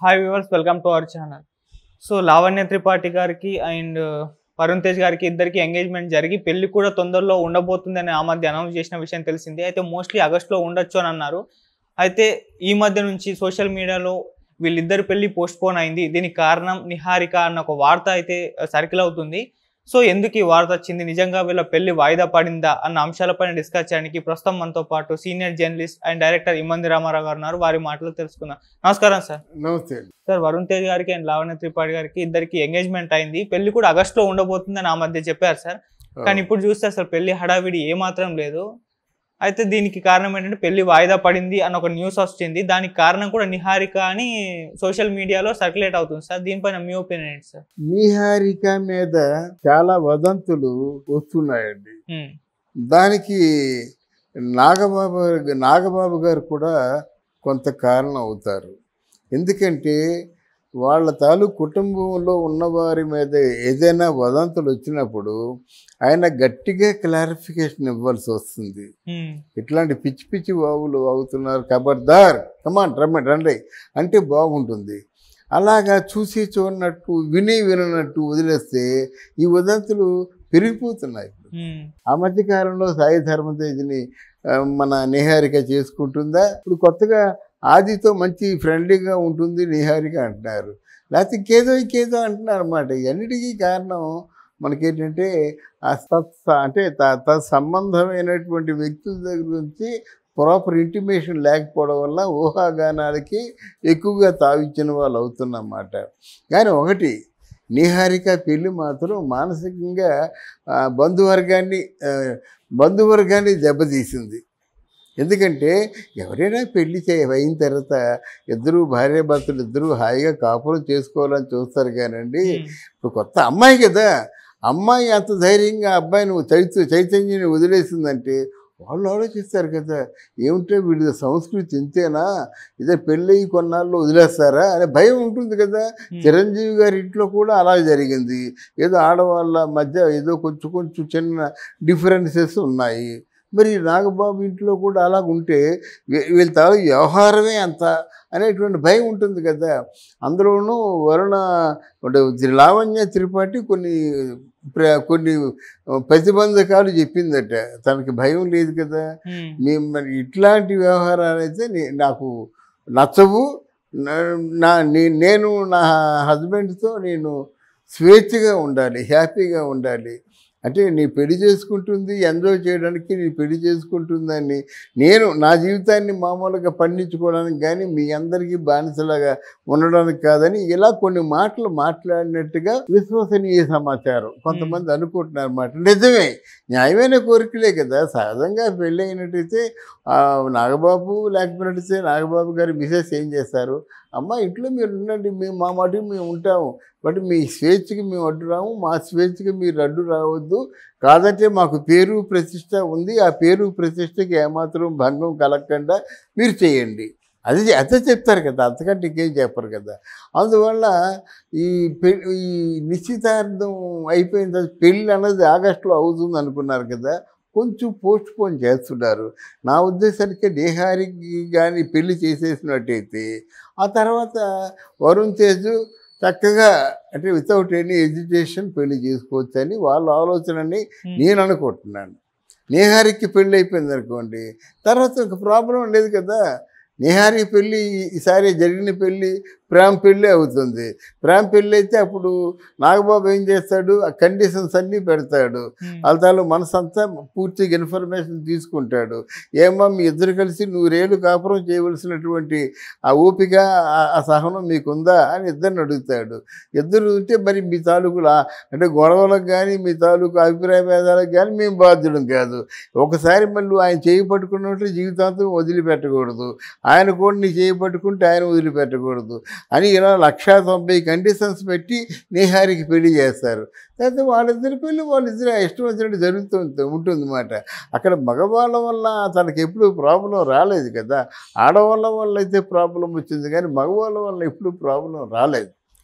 Hi viewers welcome to our channel so Lavanya Tripathi గారికి and Varun Tej గారికి ఇద్దరికి ఎంగేజ్మెంట్ జరిగి పెళ్లి కూడా తొందరలో ఉండబోతుందని ఆ మధ్య అనౌన్స్ చేసిన విషయం తెలిసింది అయితే మోస్ట్లీ ఆగస్ట్లో ఉండొచ్చు అని అన్నారు అయితే ఈ మధ్య నుంచి సోషల్ మీడియాలో వీళ్ళిద్దరి పెళ్లి పోస్ట్ పోన్ అయింది దీనికి కారణం నిహారిక అన్న ఒక వార్త అయితే సర్కిల్ అవుతుంది సో ఎందుకు ఈ వార్త వచ్చింది నిజంగా వీళ్ళ పెళ్లి వాయిదా పడిందా అన్న అంశాలపైన డిస్కస్ చేయడానికి ప్రస్తుతం మనతో పాటు senior journalist and director Immandi Ramarao garu ఉన్నారు వారి మాటలు తెలుసుకుందాం నమస్కారం సార్ నమస్తే అండి సార్ వరుణ్ తేజ్ గారికి అండ్ లావణ్య త్రిపాఠి గారికి ఇద్దరికి ఎంగేజ్మెంట్ అయింది పెళ్లి కూడా ఆగస్ట్ లో ఉండబోతుందని ఆ మధ్య చెప్పారు సార్ కానీ ఇప్పుడు చూస్తే అసలు పెళ్లి హడావిడి ఏ మాత్రం లేదు అయితే దీనికి కారణం ఏంటంటే పెళ్లి వాయిదా పడింది అని ఒక న్యూస్ వచ్చింది దానికి కారణం కూడా నిహారిక అని సోషల్ మీడియాలో సర్క్యులేట్ అవుతుంది సార్ దీనిపైన మీ ఒపీనియన్ ఏంటి సార్ నీహారిక మీద చాలా వదంతులు వస్తున్నాయండి ఉమ్, దానికి నాగబాబు నాగబాబు గారు కూడా కొంత కారణం అవుతారు ఎందుకంటే వాళ్ళ తాలూ కుటుంబంలో ఉన్నవారి మీద ఏదైనా వదంతులు వచ్చినప్పుడు ఆయన గట్టిగా క్లారిఫికేషన్ ఇవ్వాల్సి వస్తుంది ఉమ్, ఇట్లాంటి పిచ్చి పిచ్చి వాగులు వాగుతున్నారు ఖబర్దార్ కమాన్ రమ్మండి రండి అంటే బాగుంటుంది అలాగా చూసి చూడనట్టు విని విననట్టు వదిలేస్తే ఈ ఉదంతులు పెరిగిపోతున్నాయి ఇప్పుడు ఉమ్, ఆ మధ్య కాలంలో సాయి ధర్మతేజ్ని ఆ, మన నిహారిక చేసుకుంటుందా ఇప్పుడు కొత్తగా ఆదితో మంచి ఫ్రెండ్లీగా ఉంటుంది నిహారిక అంటున్నారు లేకపోతే ఇంకేదో ఇంకేదో అంటున్నారు అనమాట ఇవన్నిటికీ కారణం మనకేంటంటే ఆ తత్ అంటే త- తత్సంబంధమైనటువంటి వ్యక్తుల దగ్గర నుంచి ప్రాపర్ ఇంటిమేషన్ లేకపోవడం వల్ల ఊహాగానాలకి ఎక్కువగా తావిచ్చిన వాళ్ళు అవుతున్నమాట కానీ ఒకటి నిహారిక పెళ్ళి మాత్రం మానసికంగా ఆ, బంధువర్గాన్ని ఆ, బంధువర్గాన్ని దెబ్బతీసింది ఎందుకంటే ఎవరైనా పెళ్లి చే అయిన తర్వాత ఇద్దరు భార్యాభర్తలు ఇద్దరు హాయిగా కాపురం చేసుకోవాలని చూస్తారు కానండి ఉమ్, ఇప్పుడు కొత్త అమ్మాయి కదా అమ్మాయి అంత ధైర్యంగా అబ్బాయిని చైతన్య చైతన్యాన్ని వదిలేసిందంటే వాళ్ళు ఆలోచిస్తారు కదా ఏమిటో వీడి సంస్కృతి ఇంతేనా ఇదే పెళ్ళయి కొన్నాళ్ళు వదిలేస్తారా అనే భయం ఉంటుంది కదా ఉమ్, చిరంజీవి గారి ఇంట్లో కూడా అలా జరిగింది ఏదో ఆడవాళ్ళ మధ్య ఏదో కొంచెం కొంచెం చిన్న డిఫరెన్సెస్ ఉన్నాయి మరి నాగబాబు ఇంట్లో కూడా అలా ఉంటే వీ- వీళ్ళ తాలూ వ్యవహారమే అంత అనేటువంటి భయం ఉంటుంది కదా అందులోనూ వరుణ అంటే లావణ్య త్రిపాఠి కొన్ని ప్ర- కొన్ని ప్రతిబంధకాలు చెప్పిందట తనకి భయం లేదు కదా ఉమ్, మేము మరి ఇట్లాంటి వ్యవహారాలు అయితే నే- నాకు నచ్చవు నా- నా నే- నేను నా హస్బెండ్తో నేను స్వేచ్ఛగా ఉండాలి హ్యాపీగా ఉండాలి అంటే నీ పెళ్లి చేసుకుంటుంది ఎంజాయ్ చేయడానికి నీ పెళ్లి చేసుకుంటుందని నేను నా జీవితాన్ని మామూలుగా పండించుకోవడానికి కానీ మీ అందరికీ బానిసలాగా ఉండడానికి కాదని ఇలా కొన్ని మాటలు మాట్లాడినట్టుగా విశ్వసనీయ సమాచారం కొంతమంది అనుకుంటున్నారు అన్నమాట నిజమే న్యాయమైన కోరికలే కదా సహజంగా పెళ్ళి అయినట్టయితే ఆ, నాగబాబు లేకపోయినట్టయితే నాగబాబు గారి మిసెస్ ఏం చేస్తారు అమ్మ ఇంట్లో మీరు ఉండండి మేము మా మటుకు మేము ఉంటాము బట్ మీ స్వేచ్ఛకి మేము అడ్డు రాము మా స్వేచ్ఛకి మీరు అడ్డు రావద్దు కాదంటే మాకు పేరు ప్రతిష్ట ఉంది ఆ పేరు ప్రతిష్టకి ఏమాత్రం భంగం కలగకుండా మీరు చేయండి అది అదే చెప్తారు కదా అంతకంటే ఇంకేం చెప్పరు కదా అందువల్ల ఈ పె ఈ నిశ్చితార్థం అయిపోయిన తర్వాత పెళ్ళి అన్నది ఆగస్టులో అవుతుంది అనుకున్నారు కదా కొంచెం పోస్ట్ పోన్ చేస్తున్నారు నా ఉద్దేశానికి నేహారికి కానీ పెళ్లి చేసేసినట్టయితే ఆ తర్వాత వరుణ్ తేజ్ చక్కగా అంటే వితౌట్ ఎనీ ఎడ్యుకేషన్ పెళ్లి చేసుకోవచ్చని వాళ్ళ ఆలోచనని ఉమ్, నేను అనుకుంటున్నాను నేహారికి పెళ్ళి అయిపోయింది అనుకోండి తర్వాత ఒక ప్రాబ్లం లేదు కదా నేహారి పెళ్ళి ఈసారి జరిగిన పెళ్ళి ప్రేమ పెళ్ళి అవుతుంది ప్రేమ పెళ్ళి అయితే అప్పుడు నాగబాబు ఏం చేస్తాడు ఆ కండిషన్స్ అన్నీ పెడతాడు ఉమ్, వాళ్ళ మనసంతా పూర్తిగా ఇన్ఫర్మేషన్ తీసుకుంటాడు ఏమో మీ ఇద్దరు కలిసి నూరేళ్ళు కాపురం చేయవలసినటువంటి ఆ ఓపిక ఆ- ఆ సహనం మీకుందా అని ఇద్దరిని అడుగుతాడు ఇద్దరు ఉంటే మరి మీ తాలూకు లా- అంటే గొడవలకు కానీ మీ తాలూకు అభిప్రాయ భేదాలకు కానీ మేము బాధ్యులం కాదు ఒకసారి మళ్ళీ ఆయన చేయి పట్టుకున్నట్లు జీవితాంతం వదిలిపెట్టకూడదు ఆయన కూడా నీ చేయి పట్టుకుంటే ఆయన వదిలిపెట్టకూడదు అని ఇలా లక్షా తొంభై కండిషన్స్ పెట్టి నేహారికి పెళ్లి చేస్తారు లేకపోతే వాళ్ళిద్దరి పెళ్ళి వాళ్ళిద్దరు ఇష్టం వచ్చినట్టు జరుగుతూ ఉంటుంది అన్నమాట అక్కడ మగవాళ్ళ వల్ల తనకి ఎప్పుడు ప్రాబ్లం రాలేదు కదా ఆడవాళ్ళ వల్ల అయితే ప్రాబ్లం వచ్చింది కానీ మగవాళ్ళ వల్ల ఎప్పుడు ప్రాబ్లం రాలేదు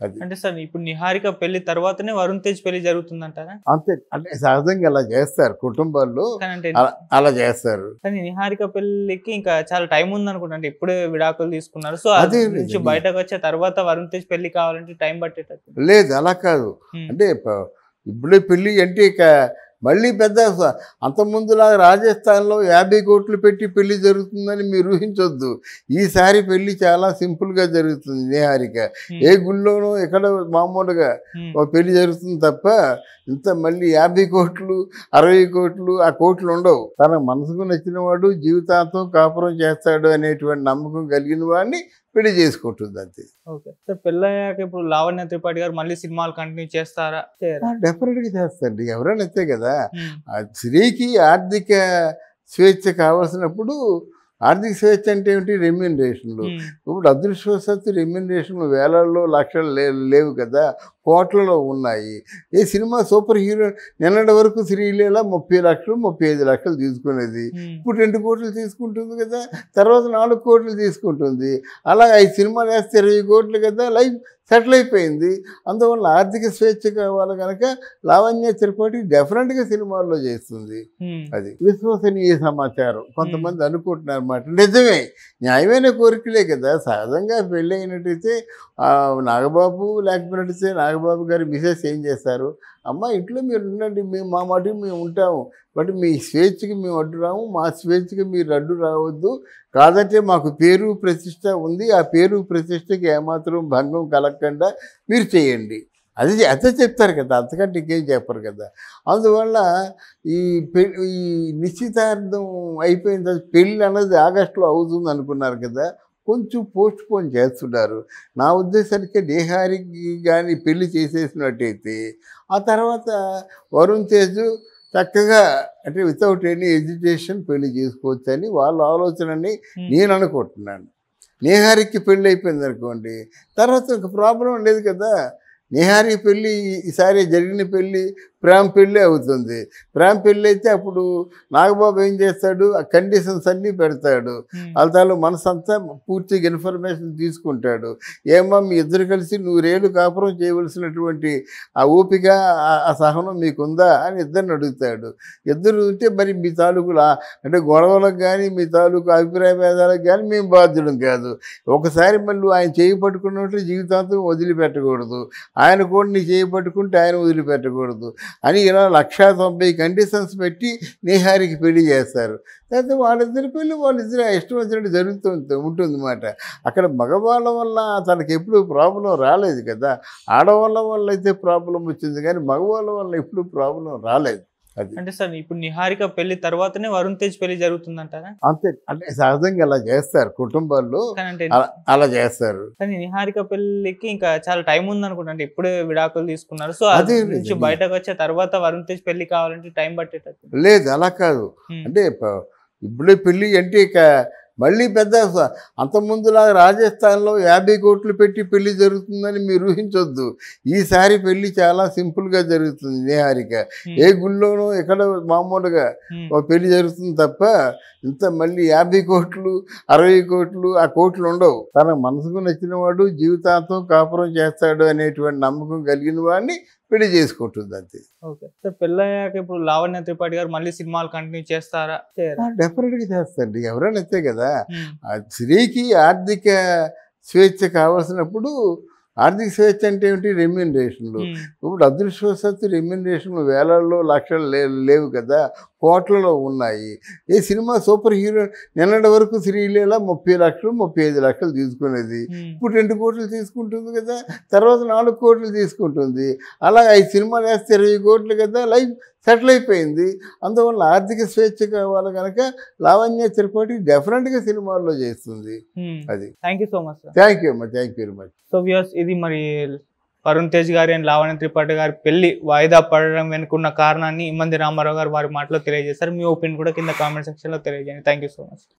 అది అంటే సార్ ఇప్పుడు నిహారిక పెళ్లి తర్వాతనే వరుణ్ తేజ్ పెళ్లి జరుగుతుందంటారా అంతే అంటే సహజంగా అలా చేస్తారు కుటుంబాల్లో కానీ అంటే అలా అలా చేస్తారు కానీ నిహారిక పెళ్లికి ఇంకా చాలా టైం ఉంది అనుకుంటా అంటే ఇప్పుడే విడాకులు తీసుకున్నారు సో అదే అది నుంచి లేదు. బయటకు వచ్చే తర్వాత వరుణ్ తేజ్ పెళ్లి కావాలంటే టైం పట్టేటట్టు లేదు అలా కాదు ఉమ్. అంటే ప- ఇప్పుడే పెళ్ళి అంటే ఇక మళ్ళీ పెద్ద స- అంతకుముందులాగా రాజస్థాన్లో యాభై కోట్లు పెట్టి పెళ్లి జరుగుతుందని మీరు ఊహించొద్దు ఈసారి పెళ్లి చాలా సింపుల్గా జరుగుతుంది నిహారిక ఉమ్. ఏ గుళ్ళోనో ఎక్కడ మామూలుగా ఉమ్. ఒక పెళ్లి జరుగుతుంది తప్ప ఇంత మళ్ళీ యాభై కోట్లు అరవై కోట్లు ఆ కోట్లు ఉండవు తన మనసుకు నచ్చిన వాడు జీవితాంతం కాపురం చేస్తాడు అనేటువంటి నమ్మకం కలిగిన వాడిని పెళ్లి చేసుకుంటుంది అంతే ఓకే సార్ పెళ్ళయ్యాక ఇప్పుడు లావణ్య త్రిపాఠి గారు మళ్ళీ సినిమాలు కంటిన్యూ చేస్తారా చేయరా డెఫినెట్గా చేస్తాండి ఎవరైనా అంతే కదా ఉమ్. ఆ స్త్రీకి ఆర్థిక స్వేచ్ఛ కావాల్సినప్పుడు ఆర్థిక స్వేచ్ఛ అంటే ఏమిటి రెమ్యూనరేషన్లు ఉమ్. ఇప్పుడు అదృష్టవశాత్తు రెమ్యూనరేషన్లు వేలల్లో లక్షలు లే లేవు కదా కోట్లలో ఉన్నాయి ఈ సినిమా సూపర్ హీరో నిన్నటి వరకు శ్రీలీల ముప్పై లక్షలు ముప్పై ఐదు లక్షలు తీసుకునేది ఉమ్. ఇప్పుడు రెండు కోట్లు తీసుకుంటుంది కదా తర్వాత నాలుగు కోట్లు తీసుకుంటుంది అలా ఐదు సినిమాలు వేస్తే ఇరవై కోట్లు కదా లైఫ్ సెటిల్ అయిపోయింది అందువల్ల ఆర్థిక స్వేచ్ఛ కావాలి కనుక లావణ్య త్రిపాఠి డెఫినెట్గా సినిమాల్లో చేస్తుంది ఉమ్. అది విశ్వసనీయ సమాచారం కొంతమంది అనుకుంటున్నారు అన్నమాట నిజమే న్యాయమైన కోరికలే కదా సహజంగా పెళ్ళి అయినట్టయితే ఆ, నాగబాబు లేకపోయినట్టయితే నాగబాబు గారి మిసెస్ ఏం చేస్తారు అమ్మ ఇంట్లో మీరు ఉండండి మేము మా మటుకు మేము ఉంటాము బట్ మీ స్వేచ్ఛకి మేము అడ్డు రాము మా స్వేచ్ఛకి మీరు అడ్డు రావద్దు కాదంటే మాకు పేరు ప్రతిష్ట ఉంది ఆ పేరు ప్రతిష్టకి ఏమాత్రం భంగం కలగకుండా మీరు చేయండి అది అదే చెప్తారు కదా అంతకంటే ఇంకేం చెప్పరు కదా అందువల్ల ఈ పె ఈ నిశ్చితార్థం అయిపోయిన తర్వాత పెళ్ళి అన్నది ఆగస్టులో అవుతుంది అనుకున్నారు కదా కొంచెం పోస్ట్ పోన్ చేస్తున్నారు నా ఉద్దేశానికి నేహారికి కానీ పెళ్లి చేసేసినట్టయితే ఆ తర్వాత వరుణ్ తేజ్ చక్కగా అంటే వితౌట్ ఎనీ ఎడ్యుకేషన్ పెళ్లి చేసుకోవచ్చని వాళ్ళ ఆలోచనని ఉమ్. నేను అనుకుంటున్నాను నేహారికి పెళ్ళి అయిపోయింది అనుకోండి తర్వాత ఒక ప్రాబ్లం లేదు కదా నేహారి పెళ్ళి ఈసారి జరిగిన పెళ్ళి ప్రేమ పెళ్ళి అవుతుంది ప్రేమ పెళ్ళి అయితే అప్పుడు నాగబాబు ఏం చేస్తాడు ఆ కండిషన్స్ అన్నీ పెడతాడు ఉమ్. వాళ్ళ మనసంతా పూర్తిగా ఇన్ఫర్మేషన్ తీసుకుంటాడు ఏమో మీ ఇద్దరు కలిసి నూరేళ్ళు కాపురం చేయవలసినటువంటి ఆ ఓపిక ఆ- ఆ సహనం మీకుందా అని ఇద్దరిని అడుగుతాడు ఇద్దరు ఉంటే మరి మీ తాలూకు లా- అంటే గొడవలకు కానీ మీ తాలూకు అభిప్రాయ భేదాలకు కానీ మేము బాధ్యులం కాదు ఒకసారి మళ్ళీ ఆయన చేయి పట్టుకున్నట్లు జీవితాంతం వదిలిపెట్టకూడదు ఆయన కూడా నీ చేయి పట్టుకుంటే ఆయన వదిలిపెట్టకూడదు అని ఇలా లక్షా తొంభై కండిషన్స్ పెట్టి నేహారికి పెళ్లి చేస్తారు తర్వాత వాళ్ళిద్దరి పెళ్ళి వాళ్ళిద్దరు ఇష్టం వచ్చినట్టు జరుగుతూ ఉంటుంది అన్నమాట అక్కడ మగవాళ్ళ వల్ల తనకి ఎప్పుడు ప్రాబ్లం రాలేదు కదా ఆడవాళ్ళ వల్ల అయితే ప్రాబ్లం వచ్చింది కానీ మగవాళ్ళ వల్ల ఎప్పుడు ప్రాబ్లం రాలేదు అది అంటే సార్ ఇప్పుడు నిహారిక పెళ్లి తర్వాతనే వరుణ్ తేజ్ పెళ్లి జరుగుతుందంటారా అంతే అంటే సహజంగా అలా చేస్తారు కుటుంబాల్లో కానీ అంటే అలా అలా చేస్తారు కానీ నిహారిక పెళ్లికి ఇంకా చాలా టైం ఉంది అనుకుంటా అంటే ఇప్పుడే విడాకులు తీసుకున్నారు సో అదే అది లేదు. నుంచి బయటకు వచ్చే తర్వాత వరుణ్ తేజ్ పెళ్లి కావాలంటే టైం పట్టేటట్టు లేదు అలా కాదు ఉమ్. అంటే ప- ఇప్పుడే పెళ్ళి అంటే ఇక మళ్ళీ పెద్ద స- అంతకుముందులాగా రాజస్థాన్లో యాభై కోట్లు పెట్టి పెళ్లి జరుగుతుందని మీరు ఊహించొద్దు ఈసారి పెళ్లి చాలా సింపుల్గా జరుగుతుంది నిహారిక ఉమ్. ఏ గుళ్ళోనో ఎక్కడ మామూలుగా ఉమ్. ఒక పెళ్లి జరుగుతుంది తప్ప ఇంత మళ్ళీ యాభై కోట్లు అరవై కోట్లు ఆ కోట్లు ఉండవు తన మనసుకు నచ్చిన వాడు జీవితాంతం కాపురం చేస్తాడు అనేటువంటి నమ్మకం కలిగిన వాడిని పెళ్లి చేసుకుంటుంది అంతే ఓకే సార్ పెళ్ళయ్యాక ఇప్పుడు లావణ్య త్రిపాఠి గారు మళ్ళీ సినిమాలు కంటిన్యూ చేస్తారా చేయరా డెఫినెట్గా చేస్తాండి ఎవరైనా అంతే కదా ఉమ్. ఆ స్త్రీకి ఆర్థిక స్వేచ్ఛ కావాల్సినప్పుడు ఆర్థిక స్వేచ్ఛ అంటే ఏమిటి రెమ్యూనరేషన్లు ఉమ్. ఇప్పుడు అదృష్టవశాత్తు రెమ్యూనరేషన్లు వేలల్లో లక్షలు లే లేవు కదా కోట్లలో ఉన్నాయి ఈ సినిమా సూపర్ హీరో నిన్నటి వరకు శ్రీలీల ముప్పై లక్షలు ముప్పై ఐదు లక్షలు తీసుకునేది ఉమ్. ఇప్పుడు రెండు కోట్లు తీసుకుంటుంది కదా తర్వాత నాలుగు కోట్లు తీసుకుంటుంది అలా ఐదు సినిమాలు వేస్తే ఇరవై కోట్లు కదా లైఫ్ సెటిల్ అయిపోయింది అందువల్ల ఆర్థిక స్వేచ్ఛ కావాలి కనుక లావణ్య త్రిపాఠి డెఫినెట్గా సినిమాల్లో చేస్తుంది ఉమ్. అది thank you so much sir thank you అమ్మా thank you very much so views ఇది మరి వరుణ్ తేజ్ గారి అండ్ లావణ్య త్రిపాఠి గారి పెళ్లి వాయిదా పడడం వెనుకున్న కారణాన్ని ఇమ్మంది రామారావు గారు వారి మాటలో తెలియజేశారు మీ ఒపీనియన్ కూడా కింద కామెంట్ సెక్షన్లో తెలియజేయండి థ్యాంక్ యూ సో మచ్